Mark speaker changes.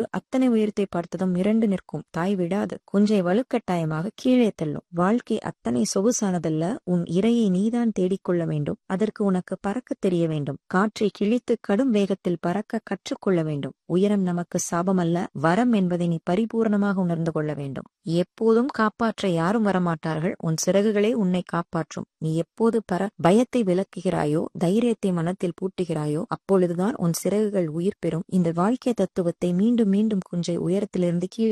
Speaker 1: அத்தனை உயரத்தை பார்த்ததும் மிரண்டு நிற்கும் தாய் விடாது குஞ்சை வலுக்கட்டாயமாக கீழே தள்ளும் வாழ்க்கை அத்தனை சொகுசானதல்ல உன் இரையை நீதான் தேடிக்கொள்ள வேண்டும் அதற்கு உனக்கு பறக்க தெரிய வேண்டும் காற்றை கிழித்து கடும் வேகத்தில் பறக்க கற்றுக்கொள்ள வேண்டும் உயரம் நமக்கு சாபமல்ல வரம் என்பதை நீ பரிபூர்ணமாக உணர்ந்து கொள்ள வேண்டும் எப்போதும் காப்பாற்ற யாரும் வரமாட்டார்கள் உன் சிறகுகளே உன்னை காப்பாற்றும் நீ எப்போது பர பயத்தை விளக்குகிறாயோ தைரியத்தை மனத்தில் பூட்டுகிறாயோ அப்பொழுதுதான் உன் சிறகுகள் உயிர் பெறும் இந்த வாழ்க்கை தத்துவத்தை மீண்டும் மீண்டும் குஞ்சை உயரத்திலிருந்து கீழே